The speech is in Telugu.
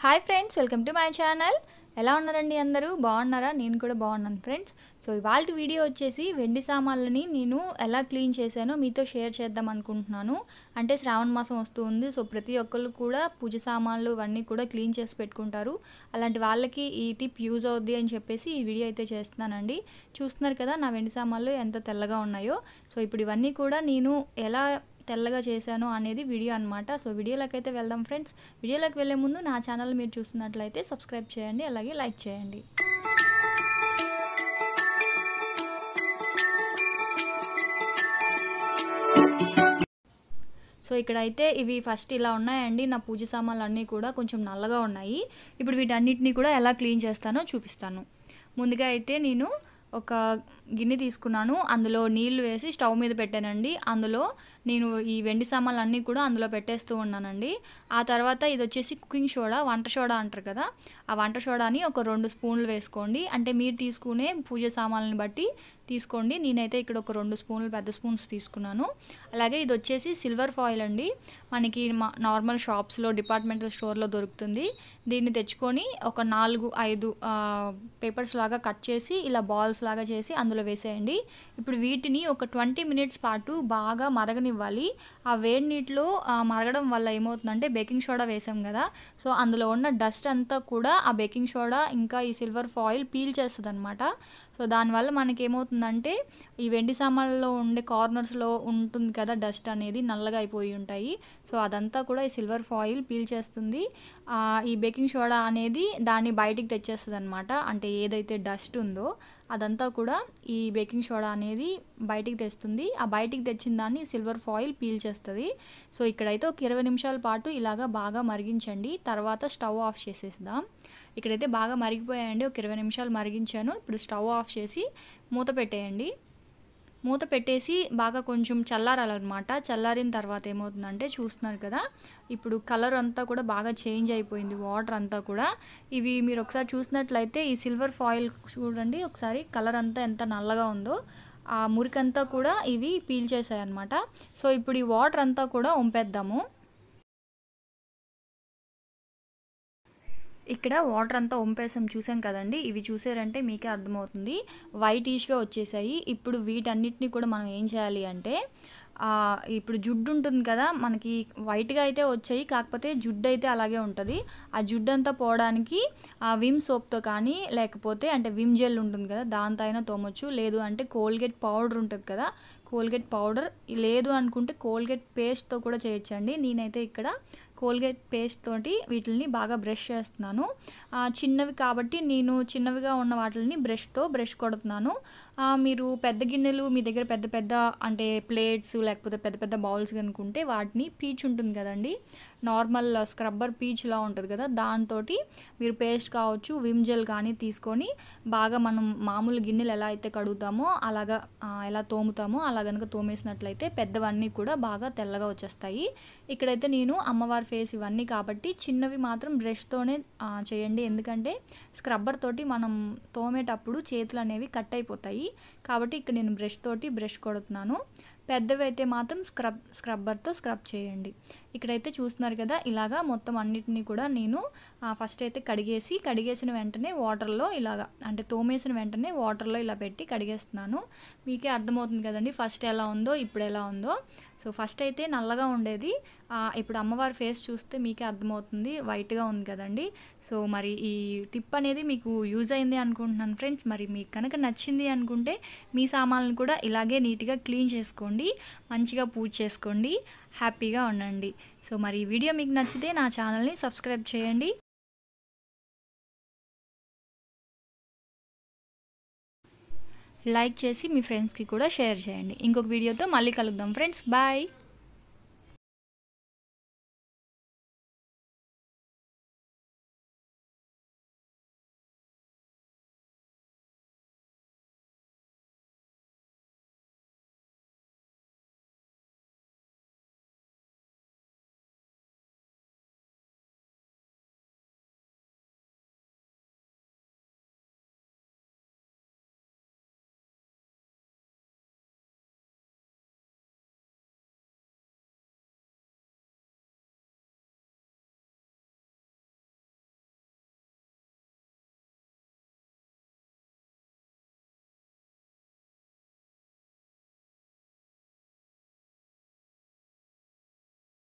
hi friends welcome to my channel ఎలా ఉన్నారండి అందరూ బాగున్నారా నేను కూడా బాగున్నాను ఫ్రెండ్స్ సో ఇవాళ వీడియో వచ్చేసి వెండి సామాన్లని నేను ఎలా క్లీన్ చేశానో మీతో షేర్ చేద్దాం అనుకుంటున్నాను అంటే శ్రావణ మాసం వస్తూ ఉంది సో ప్రతి ఒక్కళ్ళు కూడా పూజ సామాన్లు ఇవన్నీ కూడా క్లీన్ చేసి పెట్టుకుంటారు అలాంటి వాళ్ళకి ఈ టిప్ యూజ్ అవుద్ది అని చెప్పేసి ఈ వీడియో అయితే చేస్తున్నానండి చూస్తున్నారు కదా నా వెండి సామాన్లు ఎంత తెల్లగా ఉన్నాయో సో ఇప్పుడు ఇవన్నీ కూడా నేను ఎలా తెల్లగా చేశాను అనేది వీడియో అనమాట సో వీడియోలోకి అయితే వెళ్దాం ఫ్రెండ్స్ వీడియోలోకి వెళ్ళే ముందు నా ఛానల్ మీరు చూస్తున్నట్లయితే సబ్స్క్రైబ్ చేయండి అలాగే లైక్ చేయండి సో ఇక్కడైతే ఇవి ఫస్ట్ ఇలా ఉన్నాయండి నా పూజ సామాన్లు అన్నీ కూడా కొంచెం నల్లగా ఉన్నాయి ఇప్పుడు వీటన్నిటిని కూడా ఎలా క్లీన్ చేస్తానో చూపిస్తాను ముందుగా అయితే నేను ఒక గిన్నె తీసుకున్నాను అందులో నీళ్లు వేసి స్టవ్ మీద పెట్టానండి అందులో నేను ఈ వెండి సామాన్లు అన్నీ కూడా అందులో పెట్టేస్తూ ఉన్నానండి ఆ తర్వాత ఇది వచ్చేసి కుకింగ్ సోడా వంట సోడా అంటారు కదా ఆ వంట సోడాని ఒక రెండు స్పూన్లు వేసుకోండి అంటే మీరు తీసుకునే పూజ సామాన్లను బట్టి తీసుకోండి నేనైతే ఇక్కడ ఒక రెండు స్పూన్లు పెద్ద స్పూన్స్ తీసుకున్నాను అలాగే ఇది వచ్చేసి సిల్వర్ ఫాయిల్ అండి మనకి నార్మల్ షాప్స్లో డిపార్ట్మెంటల్ స్టోర్లో దొరుకుతుంది దీన్ని తెచ్చుకొని ఒక నాలుగు ఐదు పేపర్స్ లాగా కట్ చేసి ఇలా బాల్స్ లాగా చేసి అందులో వేసేయండి ఇప్పుడు వీటిని ఒక ట్వంటీ మినిట్స్ పాటు బాగా మరగనివ్వాలి ఆ వేడి నీటిలో మరగడం వల్ల ఏమవుతుందంటే బేకింగ్ సోడా వేసాం కదా సో అందులో ఉన్న డస్ట్ అంతా కూడా ఆ బేకింగ్ సోడా ఇంకా ఈ సిల్వర్ ఫాయిల్ పీల్ చేస్తుంది అనమాట సో దానివల్ల మనకి ఏమవుతుందంటే ఈ వెండి సామాన్లలో ఉండే కార్నర్స్లో ఉంటుంది కదా డస్ట్ అనేది నల్లగా అయిపోయి ఉంటాయి సో అదంతా కూడా ఈ సిల్వర్ ఫాయిల్ పీల్ చేస్తుంది ఈ బేకింగ్ సోడా అనేది దాన్ని బయటికి తెచ్చేస్తుంది అనమాట అంటే ఏదైతే డస్ట్ ఉందో అదంతా కూడా ఈ బేకింగ్ సోడా అనేది బయటికి తెస్తుంది ఆ బయటికి తెచ్చిన దాన్ని సిల్వర్ ఫాయిల్ పీల్ చేస్తుంది సో ఇక్కడైతే ఒక ఇరవై నిమిషాల పాటు ఇలాగా బాగా మరిగించండి తర్వాత స్టవ్ ఆఫ్ చేసేద్దాం ఇక్కడైతే బాగా మరిగిపోయాయండి ఒక ఇరవై నిమిషాలు మరిగించాను ఇప్పుడు స్టవ్ ఆఫ్ చేసి మూత పెట్టేయండి మూత పెట్టేసి బాగా కొంచెం చల్లారాలన్నమాట చల్లారిన తర్వాత ఏమవుతుందంటే చూస్తున్నారు కదా ఇప్పుడు కలర్ అంతా కూడా బాగా చేంజ్ అయిపోయింది వాటర్ అంతా కూడా ఇవి మీరు ఒకసారి చూసినట్లయితే ఈ సిల్వర్ ఫాయిల్ చూడండి ఒకసారి కలర్ అంతా ఎంత నల్లగా ఉందో ఆ మురికంతా కూడా ఇవి పీల్ చేసాయి అనమాట సో ఇప్పుడు ఈ వాటర్ అంతా కూడా వంపేద్దాము ఇక్కడ వాటర్ అంతా వంపేసాం చూసాం కదండి ఇవి చూసారంటే మీకే అర్థమవుతుంది వైట్ ఈష్గా వచ్చేసాయి ఇప్పుడు వీటన్నిటిని కూడా మనం ఏం చేయాలి అంటే ఇప్పుడు జుడ్డు ఉంటుంది కదా మనకి వైట్గా అయితే వచ్చాయి కాకపోతే జుడ్డు అయితే అలాగే ఉంటుంది ఆ జుడ్డు అంతా పోవడానికి ఆ విమ్ సోప్తో కానీ లేకపోతే అంటే విమ్ జెల్ ఉంటుంది కదా దాంతో అయినా తోమొచ్చు లేదు అంటే కోల్గేట్ పౌడర్ ఉంటుంది కదా కోల్గేట్ పౌడర్ లేదు అనుకుంటే కోల్గేట్ పేస్ట్తో కూడా చేయొచ్చండి నేనైతే ఇక్కడ కోల్గేట్ పేస్ట్ తోటి వీటిని బాగా బ్రష్ చేస్తున్నాను చిన్నవి కాబట్టి నేను చిన్నవిగా ఉన్న వాటిని బ్రష్తో బ్రష్ కొడుతున్నాను మీరు పెద్ద గిన్నెలు మీ దగ్గర పెద్ద పెద్ద అంటే ప్లేట్స్ లేకపోతే పెద్ద పెద్ద బౌల్స్ కనుకుంటే వాటిని పీచ్ ఉంటుంది కదండి నార్మల్ స్క్రబ్బర్ పీచ్లా ఉంటుంది కదా దాంతో మీరు పేస్ట్ కావచ్చు విమ్ జెల్ కానీ తీసుకొని బాగా మనం మామూలు గిన్నెలు ఎలా అయితే కడుగుతామో అలాగా ఎలా తోముతామో అలా కనుక తోమేసినట్లయితే పెద్దవన్నీ కూడా బాగా తెల్లగా వచ్చేస్తాయి ఇక్కడైతే నేను అమ్మవారి ఫేస్ ఇవన్నీ కాబట్టి చిన్నవి మాత్రం బ్రష్తోనే చేయండి ఎందుకంటే స్క్రబ్బర్ తోటి మనం తోమేటప్పుడు చేతులు అనేవి కట్ అయిపోతాయి కాబట్టి ఇక్కడ నేను బ్రష్ తోటి బ్రష్ కొడుతున్నాను పెద్దవి అయితే మాత్రం స్క్రబ్ స్క్రబ్బర్తో స్క్రబ్ చేయండి ఇక్కడైతే చూస్తున్నారు కదా ఇలాగా మొత్తం అన్నిటినీ కూడా నేను ఫస్ట్ అయితే కడిగేసి కడిగేసిన వెంటనే వాటర్లో ఇలాగా అంటే తోమేసిన వెంటనే వాటర్లో ఇలా పెట్టి కడిగేస్తున్నాను మీకే అర్థమవుతుంది కదండి ఫస్ట్ ఎలా ఉందో ఇప్పుడు ఎలా ఉందో సో ఫస్ట్ అయితే నల్లగా ఉండేది ఇప్పుడు అమ్మవారి ఫేస్ చూస్తే మీకే అర్థమవుతుంది వైట్గా ఉంది కదండి సో మరి ఈ టిప్ అనేది మీకు యూజ్ అయింది అనుకుంటున్నాను ఫ్రెండ్స్ మరి మీకు కనుక నచ్చింది అనుకుంటే మీ సామాన్లను కూడా ఇలాగే నీట్గా క్లీన్ చేసుకోండి మంచిగా పూజ చేసుకోండి హ్యాపీగా ఉండండి సో మరి ఈ వీడియో మీకు నచ్చితే నా ఛానల్ని సబ్స్క్రైబ్ చేయండి లైక్ చేసి మీ ఫ్రెండ్స్కి కూడా షేర్ చేయండి ఇంకొక వీడియోతో మళ్ళీ కలుద్దాం ఫ్రెండ్స్ బాయ్